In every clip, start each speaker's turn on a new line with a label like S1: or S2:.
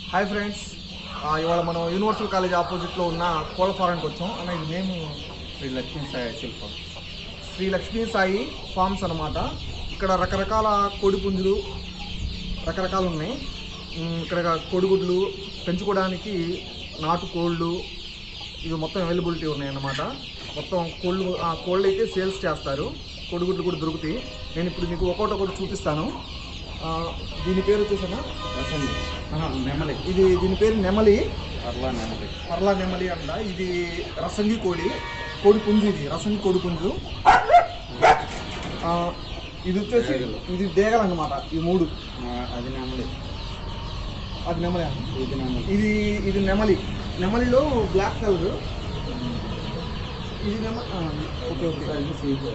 S1: Hi friends ఇవాళ మనం universal college ఆపోజిట్లో ఉన్న కోళ్ళ ఫారానికి వచ్చాం అన్న ఇది నేమ్
S2: శ్రీ లక్ష్మీ సాయి శిల్పం
S1: శ్రీ లక్ష్మీ సాయి ఫార్మ్స్ అన్నమాట ఇక్కడ రకరకాల కోడిపుంజులు రకరకాలు ఉన్నాయి ఉమ్, ఇక్కడ కోడిగుడ్లు పెంచుకోవడానికి నాటు కోళ్ళు ఇవి మొత్తం అవైలబిలిటీ ఉన్నాయి అన్నమాట మొత్తం కోళ్ళు ఆ, కోళ్ళు అయితే సేల్స్ చేస్తారు కోడిగుడ్లు కూడా దొరుకుతాయి నేను ఇప్పుడు మీకు ఒకటి ఒకటి చూపిస్తాను ఆ, దీని పేరు వచ్చేసా
S2: రసంగి నెమలి
S1: ఇది దీని పేరు నెమలి
S2: అర్లా నెమలి
S1: పర్లా నెమలి అంట ఇది రసంగి కోడి కోడి పుంజు ఇది రసంగి కోడి పుంజు ఆ, ఇది వచ్చేసి ఇది దేగలు అన్నమాట ఈ మూడు
S2: ఆ, అది నెమలి
S1: అది నెమలి అన్న.
S2: ఇది నెమలి
S1: ఇది ఇది నెమలి నెమలిలో బ్లాక్ కలర్ ఇది నెమ ఆ, ఓకే ఓకే
S2: ఇది సీపు.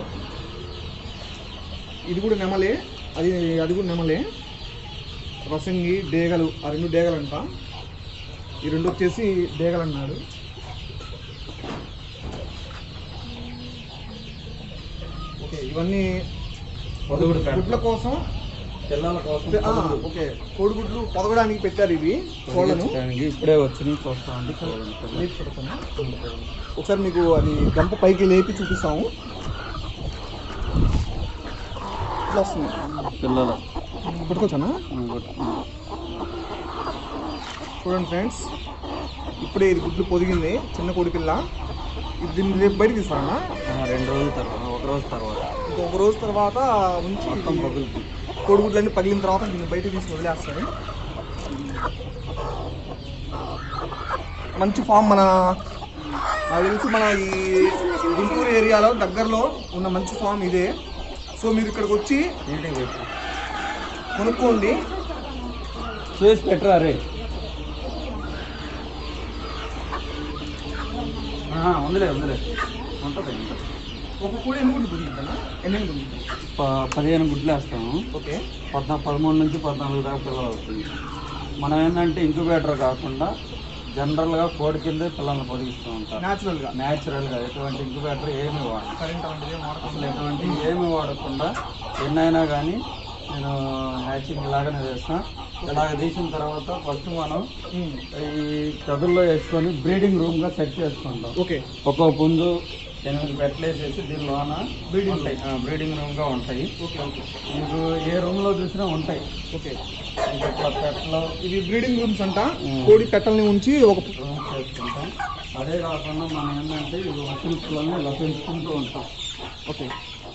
S1: ఇది కూడా నెమలే అది అది కూడా నెమలే రసంగి డేగలు ఆ రెండు డేగలు అంట ఈ రెండు వచ్చేసి డేగలు అన్నాడు ఓకే ఇవన్నీ
S2: పొదుగుడు పెట్ట.
S1: గుడ్ల కోసం
S2: పిల్లల కోసం
S1: ఆ, ఓకే కోడిగుడ్లు పొదగడానికి పెట్టారు ఇవి కోళ్ళను
S2: పొదిగించడానికి ఇప్పుడే వచ్చి చూస్తామండి చూడండి పిల్లలు.
S1: లేపి పెడతాను ఒకసారి మీకు అది గంప పైకి లేపి చూపిస్తాము ఇట్లా వస్తుంది
S2: పిల్లలు
S1: పట్టుకోవచ్చానా
S2: ఉమ్, గుడ్.
S1: చూడండి ఫ్రెండ్స్ ఇప్పుడే ఇది గుడ్లు పొదిగింది చిన్న కోడి పిల్ల ఇది దీన్ని రేపు బయటకు తీస్తారన్నా
S2: ఆ, రెండు రోజుల తర్వాత ఒక రోజు తర్వాత
S1: ఇంకొక రోజు తర్వాత ఉంచి
S2: మొత్తం పగులుతుంది
S1: కోడిగుడ్లన్నీ పగిలిన తర్వాత దీన్ని బయటకు తీసి వదిలేస్తారు మంచి ఫామ్ మన నాకు తెలిసి మన ఈ గుంటూరు ఏరియాలో దగ్గరలో ఉన్న మంచి ఫామ్ ఇదే సో మీరు ఇక్కడికి వచ్చి
S2: నీట్గా పెట్టు
S1: కొనుక్కోండి
S2: చూసి పెట్టరా రే ఆ, ఉందిలే ఉందిలే ఉంటుంది ఉంటుంది
S1: ఒక కోడి ఎన్ని గుడ్లు దొరికిందన్నా ఎన్ని గుడ్లు
S2: ప- పదిహేను గుడ్లు వేస్తాము
S1: ఓకే
S2: పద్నా పదమూడు నుంచి పద్నాలుగు దాకా పిల్లలు అవుతుంది మనం ఏంటంటే ఇంక్యుబేటర్ కాకుండా జనరల్గా కోడి కింద పిల్లల్ని పొదిగిస్తూ ఉంటాం
S1: న్యాచురల్గా
S2: న్యాచురల్గా ఎటువంటి ఇంక్యుబేటర్ ఏమి వాడను
S1: కరెంట్ అలాంటిది ఏం
S2: అసలు
S1: వాడకుండా
S2: ఎటువంటి ఏమి వాడకుండా ఎన్నైనా కానీ నేను హ్యాచింగ్ ఇలాగనే చేస్తాను ఇలాగ తీసిన తర్వాత ఫస్ట్ మనం
S1: ఉమ్.
S2: ఈ గదుల్లో వేసుకొని బ్రీడింగ్ రూమ్గా సెట్ చేసుకుంటాం
S1: ఓకే
S2: ఒక్కో పుంజు ఎనిమిది పెట్టలు వేసేసి దీనిలోన
S1: Breeding
S2: ఉంటాయి బ్రీడింగ్ రూమ్గా ఉంటాయి
S1: ఓకే ఓకే
S2: మీకు ఏ రూమ్లో చూసినా ఉంటాయి
S1: ఓకే
S2: ఇది ఇట్లా పెట్టలు
S1: ఇవి బ్రీడింగ్ రూమ్స్ అంట
S2: ఉమ్.
S1: కోడి పెట్టల్ని ఉంచి ఒక
S2: రూమ్ చేసుకుంటాం అదే కాకుండా మనం ఏంటంటే ఇది వచ్చిన పిల్లల్ని ఇలా పెంచుకుంటూ ఉంటాం
S1: ఓకే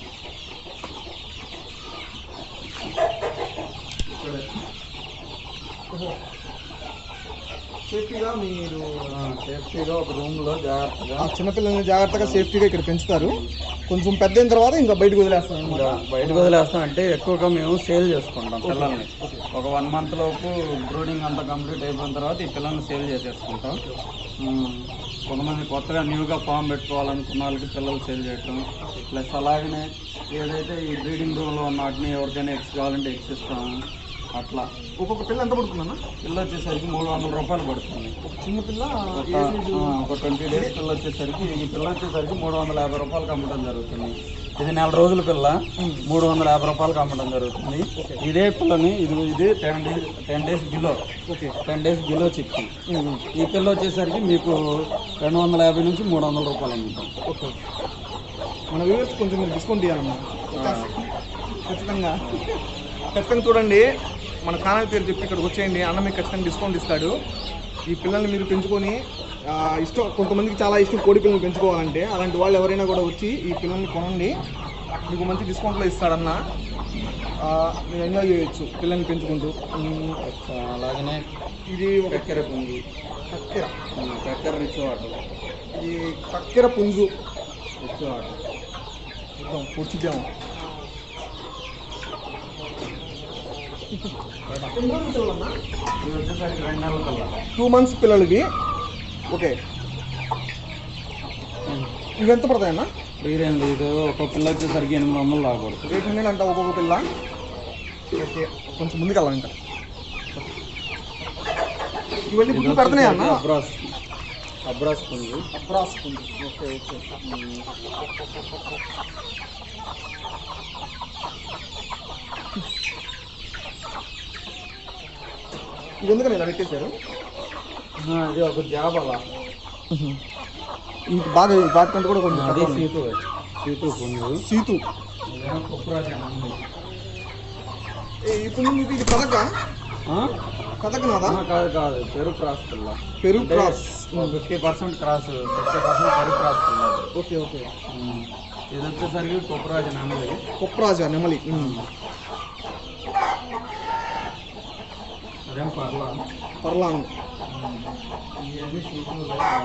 S1: సేఫ్టీగా మీరు
S2: ఆ, సేఫ్టీగా ఒక రూమ్లో జాగ్రత్తగా
S1: ఆ చిన్నపిల్లల్ని జాగ్రత్తగా సేఫ్టీగా ఇక్కడ పెంచుతారు కొంచెం పెద్ద అయిన తర్వాత ఇంకా బయటకు వదిలేస్తారు అనమాట
S2: ఇంకా బయటకు వదిలేస్తాం అంటే ఎక్కువగా మేము సేల్ చేసుకుంటాం పిల్లల్ని ఒక వన్ మంత్ లోపు బ్రూడింగ్ అంతా కంప్లీట్ అయిపోయిన తర్వాత ఈ పిల్లల్ని సేల్ చేసేసుకుంటాం ఉమ్, కొంతమంది కొత్తగా న్యూగా ఫామ్ పెట్టుకోవాలనుకున్న వాళ్ళకి పిల్లలు సేల్ చేయటం ప్లస్ అలాగనే ఏదైతే ఈ బ్రీడింగ్ రూమ్లో ఉన్న వాటిని ఎవరికైనా ఎక్స్ కావాలంటే ఎక్స్ ఇస్తాము అట్లా
S1: ఒక్కొక్క పిల్ల ఎంత పడుతుందన్న
S2: పిల్ల వచ్చేసరికి మూడు వందల రూపాయలు పడుతుంది
S1: ఒక చిన్న పిల్ల
S2: ఒక
S1: ఏ size?
S2: ఆ, ఒక ట్వంటీ డేస్ పిల్ల వచ్చేసరికి ఈ పిల్ల వచ్చేసరికి మూడు వందల యాభై రూపాయలకి అమ్మడం జరుగుతుంది ఇది నెల రోజుల పిల్ల మూడు వందల యాభై రూపాయలకి అమ్మడం జరుగుతుంది ఇదే పిల్లని ఇది ఇది ten days ten days below
S1: okay
S2: ten days below చిక్కి
S1: ఉమ్, ఉమ్.
S2: ఈ పిల్ల వచ్చేసరికి మీకు రెండు వందల యాభై నుంచి మూడు వందల రూపాయలు అమ్ముతాం
S1: ఓకే మన వ్యూవర్స్ కొంచెం మీరు డిస్కౌంట్ ఇవ్వాలమ్మా ఖచ్చితంగా ఖచ్చితంగా చూడండి మన ఛానల్ పేరు చెప్పి ఇక్కడికి వచ్చేయండి అన్న మీకు ఖచ్చితంగా డిస్కౌంట్ ఇస్తాడు ఈ పిల్లల్ని మీరు పెంచుకొని ఆ, ఇష్టం కొంతమందికి చాలా ఇష్టం కోడి పిల్లలు పెంచుకోవాలంటే అలాంటి వాళ్ళు ఎవరైనా కూడా వచ్చి ఈ పిల్లల్ని కొనండి మీకు మంచి డిస్కౌంట్లో ఇస్తాడన్న ఆ, మీరు ఎంజాయ్ చేయొచ్చు పిల్లల్ని పెంచుకుంటూ ఉమ్,
S2: అలాగనే
S1: ఇది ఒక
S2: చక్కెర పుంజు
S1: కక్కెర
S2: చక్కెర రిచ్ వాటర్
S1: ఇది కక్కెర పుంజు
S2: రిచ్ వాటర్
S1: చూద్దాం పొడిచిద్దాము
S2: ఇది వచ్చేసరికి రెండు నెలల పిల్ల
S1: టూ మంత్స్ పిల్లలకి ఓకే ఇవి ఎంత పడతాయన్న
S2: ఫ్రీరేం లేదు ఒక పిల్ల వచ్చేసరికి ఎనిమిది వందలు రాకూడదు
S1: ఎయిట్ హండ్రెడ్ అంట ఒక్కొక్క పిల్ల ఓకే కొంచెం ముందుకు వెళ్ళాలి ఇంకా ఇవన్నీ గుడ్లు పెడుతున్నాయి అన్న
S2: అబ్రాస్ అబ్రాస్ పుంజు
S1: అబ్రాస్ పుంజు ఓకే ఓకే ఇది ఎందుకని ఇలా పెట్టేశారు
S2: ఇది ఒక జాబ్ అలా
S1: ఇంక బాగా వాటికంటే కూడా కొంచెం
S2: అదే
S1: తక్కువ ఉంది.
S2: సీటు సీటు పుంజు
S1: సీతు
S2: ఇదేమో కుప్పరాజు అని ఉంది.
S1: ఏ, ఇప్పుడు మీకు ఇది కథక
S2: ఆ?
S1: కథక నాదా
S2: ఆ, కాదు కాదు పెరు క్రాస్ పిల్ల
S1: Peru cross
S2: fifty percent cross fifty percent Peru cross పిల్ల అది.
S1: Okay okay
S2: um. ఇది వచ్చేసరికి కుప్పరాజు నమ్మది
S1: కుప్రాజా నెమలి ఉమ్.
S2: అదేం పర్లా
S1: పర్లాంగ్
S2: ఇవన్నీ సీట్లు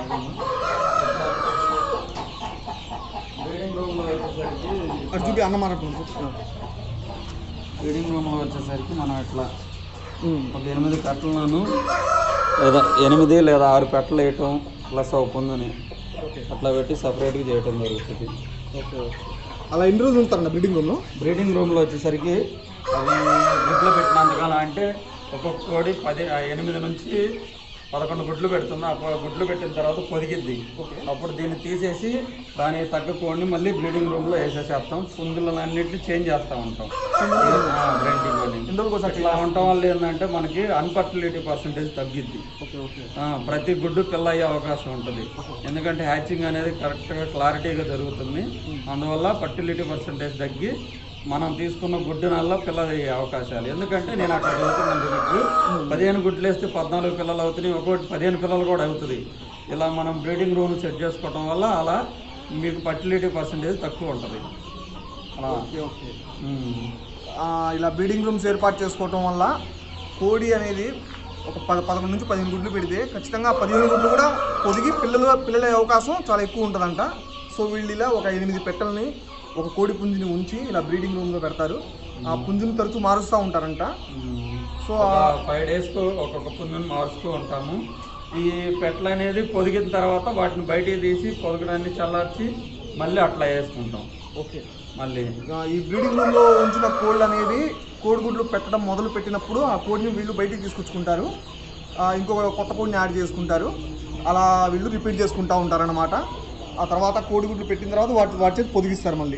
S2: బ్రీడింగ్ రూమ్లో వచ్చేసరికి
S1: అటు చూపి అన్న మాట్లాడుతుంది
S2: బ్రీడింగ్ రూమ్లో వచ్చేసరికి మనం ఇట్లా ఒక ఎనిమిది పెట్టలను లేదా ఎనిమిది లేదా ఆరు పెట్టలు వేయటం ప్లస్ ఒక పుందుని
S1: ఓకే
S2: అట్లా పెట్టి సపరేట్గా చేయటం జరుగుతుంది
S1: ఓకే ఓకే అలా ఎన్ని రోజులు ఉంటారండి బ్రీడింగ్ రూమ్లో
S2: బ్రీడింగ్ రూమ్లో వచ్చేసరికి అవి గుడ్లు పెట్టినంతకాలం అంటే ఒక్కొక్క కోడి పది ఆ ఎనిమిది నుంచి పదకొండు గుడ్లు పెడుతుంది ఆ ప- గుడ్లు పెట్టిన తర్వాత పొదిగిద్ది
S1: ఓకే
S2: అప్పుడు దీన్ని తీసేసి దానికి తగ్గ కోడిని మళ్ళీ బ్రీడింగ్ రూమ్లో వేసేసేస్తాం పుంజులన్నింటినీ చేంజ్ చేస్తూ ఉంటాం బ్రీడింగ్ అని
S1: ఎన్ని రోజులకు ఒకసారి
S2: ఇట్లా ఉండటం వల్ల ఏంటంటే మనకి అన్ఫర్టిలిటీ పర్సంటేజ్ తగ్గిద్ది
S1: ఓకే ఓకే
S2: ఆ, ప్రతి గుడ్డు పిల్ల అయ్యే అవకాశం ఉంటుంది ఎందుకంటే హ్యాచింగ్ అనేది కరెక్ట్గా క్లారిటీగా జరుగుతుంది అందువల్ల ఫర్టిలిటీ పర్సంటేజ్ తగ్గి మనం తీసుకున్న గుడ్డు నల్ల పిల్లలు అయ్యే అవకాశాలు ఎందుకంటే నేను అక్కడ చదువుతున్నాను మీకు పదిహేను గుడ్లు వేస్తే పద్నాలుగు పిల్లలు అవుతున్నాయి ఒక్కొక్కటి పదిహేను పిల్లలు కూడా అవుతుంది ఇలా మనం బ్రీడింగ్ రూమ్ సెట్ చేసుకోవడం వల్ల అలా మీకు ఫర్టిలిటీ పర్సంటేజ్ తక్కువ ఉంటుంది అలా
S1: ఓకే ఓకే
S2: ఉమ్.
S1: ఆ, ఇలా బ్రీడింగ్ రూమ్స్ ఏర్పాటు చేసుకోవటం వల్ల కోడి అనేది ఒక పద పదకొండు నుంచి పదిహేను గుడ్లు పెడితే ఖచ్చితంగా ఆ పదిహేను గుడ్లు కూడా పొదిగి పిల్లలు పిల్లల అవకాశం చాలా ఎక్కువ ఉంటుందంట సో వీళ్ళు ఇలా ఒక ఎనిమిది పెట్టెల్ని ఒక కోడి పుంజుని ఉంచి ఇలా బ్రీడింగ్ రూమ్లో పెడతారు ఆ పుంజుని తరచూ మారుస్తూ ఉంటారంట
S2: ఉమ్.
S1: సో
S2: ఒక ఫైవ్ డేస్కు ఒక్కొక్క పుంజుని మారుస్తూ ఉంటాము ఈ పెట్లు అనేది పొదిగిన తర్వాత వాటిని బయటికి తీసి పొదగడాన్ని చల్లార్చి మళ్ళీ అట్లా వేసుకుంటాం
S1: ఓకే
S2: మళ్ళీ
S1: ఆ, ఈ బ్రీడింగ్ రూమ్లో ఉంచిన కోళ్ళు అనేవి కోడిగుడ్లు పెట్టడం మొదలు పెట్టినప్పుడు ఆ కోడిని వీళ్ళు బయటికి తీసుకొచ్చుకుంటారు ఆ, ఇంకొక కొత్త కోడిని యాడ్ చేసుకుంటారు అలా వీళ్ళు రిపీట్ చేసుకుంటూ ఉంటారన్నమాట ఆ తర్వాత కోడిగుడ్లు పెట్టిన తర్వాత వాటి వాటి చేతి పొదిగిస్తారు మళ్ళీ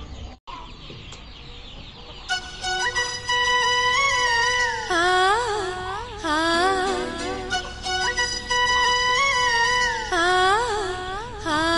S3: ఆ ఆ ఆ ఆ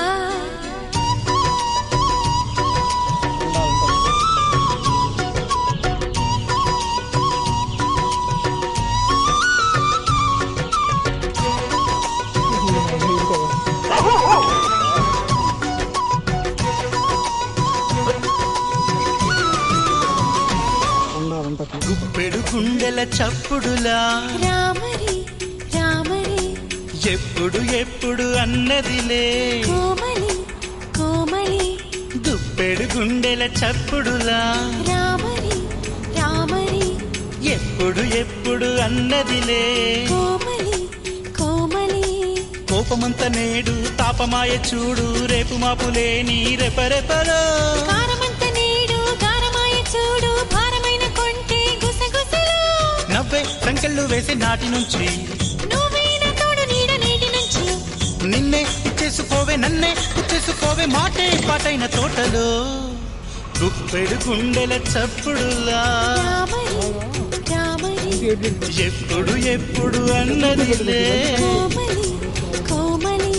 S1: ఉండాలంట
S4: గుప్పెడు గుండెల చప్పుడులా
S3: రామరి రామరి
S4: ఎప్పుడు ఎప్పుడు అన్నదిలే
S3: కోమలి కోమలి
S4: గుప్పెడు గుండెల చప్పుడులా
S3: రామరి రామరి
S4: ఎప్పుడు ఎప్పుడు అన్నదిలే
S3: కోమలి కోమలి
S4: కోపమంత నేడు తాపమాయ చూడు రేపు మాపులేని రెపరెపలో
S3: కారమంత నేడు గారమాయ చూడు భారమైన కొంటే గుసగుసలు
S4: నవ్వే సంకెళ్ళు వేసే నాటి నుంచి
S3: నువ్వేన తోడు నీడ నీటి నుంచి
S4: నిన్నే ఇచ్చేసుకోవే నన్నే ఇచ్చేసుకోవే మాటే పాటైన తోటలో గుప్పెడు గుండెల చప్పుడులా
S3: రామరి రామరి
S4: ఎప్పుడు ఎప్పుడు అన్నదిలే
S3: కోమలి కోమలి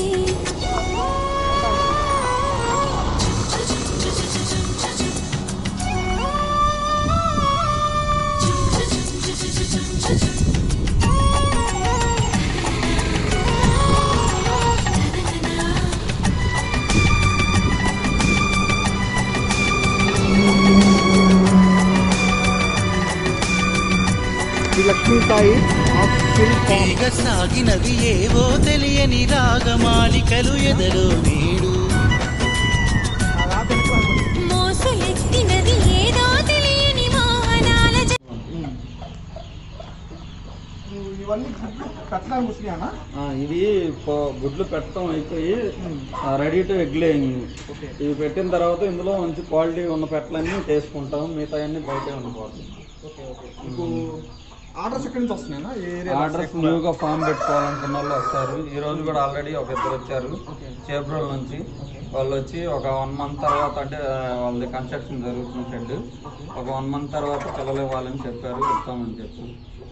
S1: ఈ లక్ష్మీసాయి ఆఫీల్ ఫామ్
S4: తీగ సాగినది ఏవో తెలియని రాగమాలికలు ఎదలో నేడు
S3: మోసలెత్తినది ఏదో తెలియని మోహనాల జ-
S1: ఇవన్నీ గుడ్లు పెట్టడానికి వచ్చినాయనా
S2: ఆ, ఇవి పో- గుడ్లు పెట్టడం అయిపోయి ready to egg laying
S1: okay
S2: ఇవి పెట్టిన తర్వాత ఇందులో మంచి క్వాలిటీ ఉన్న పెట్టలన్నీ తీసుకుంటాం మిగతా అన్ని బయటే ఉండిపోతాయి
S1: ఓకే ఓకే మీకు ఆర్డర్స్ ఎక్కడి నుంచి వస్తున్నాయనా ఏ ఏరియా
S2: ఆర్డర్స్ న్యూగా ఫామ్ పెట్టుకోవాలనుకున్న వాళ్ళు వస్తారు ఈ రోజు కూడా ఆల్రెడీ ఒక ఇద్దరు వచ్చారు చేబ్రోల్ నుంచి వాళ్ళు వచ్చి ఒక వన్ మంత్ తర్వాత అంటే ఆ, వాళ్ళది కన్స్ట్రక్షన్ జరుగుతున్న షెడ్ ఒక వన్ మంత్ తర్వాత పిల్లలు ఇవ్వాలని చెప్పారు ఇస్తామని చెప్పి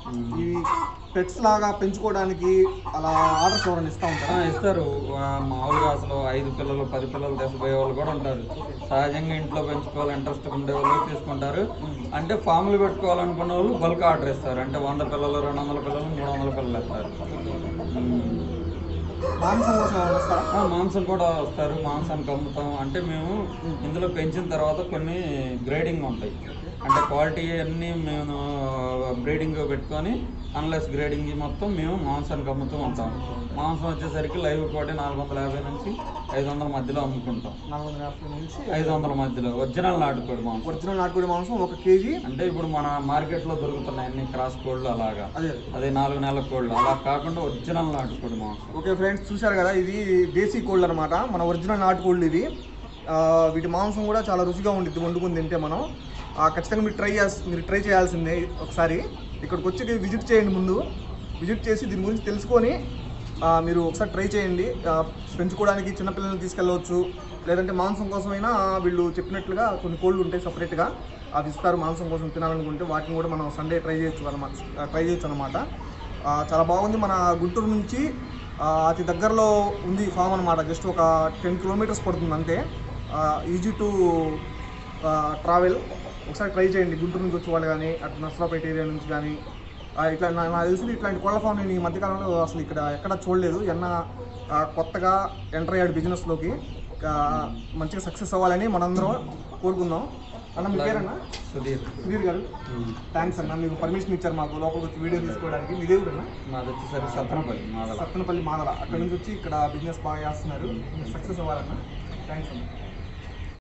S1: ఈ పెట్స్ లాగా పెంచుకోవడానికి అలా ఆర్డర్స్ ఎవరైనా ఇస్తూ
S2: ఆ,
S1: ఉంటారా
S2: ఇస్తారు ఆ, మామూలుగా అసలు ఐదు పిల్లలు పది పిల్లలు తీసుకుపోయే వాళ్ళు కూడా ఉంటారు సహజంగా ఇంట్లో పెంచుకోవాలి ఇంట్రెస్ట్ ఉండే వాళ్ళు తీసుకుంటారు అంటే ఫామ్లు పెట్టుకోవాలనుకున్న వాళ్ళు బల్క్ ఆర్డర్ ఇస్తారు అంటే వంద పిల్లలు రెండు వందల పిల్లలు మూడు వందల పిల్లలు ఇస్తారు ఉమ్.
S1: మాంసం కోసం ఎవరైనా వస్తారా
S2: ఆ, మాంసం కూడా వస్తారు మాంసానికి అమ్ముతాం అంటే మేము ఇందులో పెంచిన తర్వాత కొన్ని గ్రేడింగ్ ఉంటాయి అంటే క్వాలిటీ అన్నీ మేము బ్రీడింగ్ పెట్టుకొని అన్లెస్ గ్రేడింగ్ మొత్తం మేము మాంసానికి అమ్ముతూ ఉంటాం మాంసం వచ్చేసరికి లైవ్ కోటి నాలుగు వందల యాభై నుంచి ఐదు వందల మధ్యలో అమ్ముకుంటాం
S1: నాలుగు వందల యాభై నుంచి
S2: ఐదు వందల మధ్యలో ఒరిజినల్ నాటుకోడి మాంసం
S1: ఒరిజినల్ నాటుకోడి మాంసం ఒక కేజీ
S2: అంటే ఇప్పుడు మన మార్కెట్లో దొరుకుతున్నాయి అన్ని క్రాస్ కోళ్ళు అలాగా
S1: అదే
S2: అదే నాలుగు నెలల కోళ్ళు అలా కాకుండా ఒరిజినల్ నాటుకోడి మాంసం
S1: ఓకే ఫ్రెండ్స్ చూశారు కదా ఇది దేశీ కోళ్ళు అనమాట మన ఒరిజినల్ నాటుకోళ్ళు ఇవి ఆ, వీటి మాంసం కూడా చాలా రుచిగా ఉండిద్ది వండుకుని తింటే మనం ఆ, ఖచ్చితంగా మీరు ట్రై చేస్ మీరు ట్రై చేయాల్సిందే ఒకసారి ఇక్కడికి వచ్చి విజిట్ చేయండి ముందు విజిట్ చేసి దీని గురించి తెలుసుకొని ఆ, మీరు ఒకసారి ట్రై చేయండి ఆ, పెంచుకోవడానికి చిన్నపిల్లల్ని తీసుకెళ్ళవచ్చు లేదంటే మాంసం కోసమైనా వీళ్ళు చెప్పినట్లుగా కొన్ని కోళ్ళు ఉంటాయి సపరేట్గా అవి ఇస్తారు మాంసం కోసం తినాలనుకుంటే వాటిని కూడా మనం సండే ట్రై చేయొచ్చు అనమాట ట్రై చేయొచ్చు అనమాట ఆ, చాలా బాగుంది మన గుంటూరు నుంచి ఆ, అతి దగ్గరలో ఉంది ఫామ్ అనమాట జస్ట్ ఒక టెన్ కిలోమీటర్స్ పడుతుంది అంతే ఈజీ టు ట్రావెల్ ఒకసారి ట్రై చేయండి గుంటూరు నుంచి వచ్చే వాళ్ళు కానీ అటు నర్సరాపేట ఏరియా నుంచి కానీ ఆ, ఇట్లా నా- నాకు తెలిసి ఇట్లాంటి కోళ్ళ ఫామ్ నేను ఈ మధ్యకాలంలో అసలు ఇక్కడ ఎక్కడ చూడలేదు ఎన్న ఆ, కొత్తగా ఎంటర్ అయ్యాడు బిజినెస్లోకి ఆ, మంచిగా సక్సెస్ అవ్వాలని మనందరం కోరుకుందాం అన్న మీ పేరన్నా
S2: సుధీర్
S1: సుధీర్ గారు థ్యాంక్స్ అన్న మీకు పర్మిషన్ ఇచ్చారు మాకు లోపలికి వచ్చి వీడియో తీసుకోవడానికి మీ దేవుడు అన్న
S2: మాది వచ్చేసరికి సత్తనపల్లి మాదల
S1: సత్తనపల్లి మాదల అక్కడ నుంచి వచ్చి ఇక్కడ బిజినెస్ బాగా చేస్తున్నారు సక్సెస్ అవ్వాలన్న థ్యాంక్స్ అన్న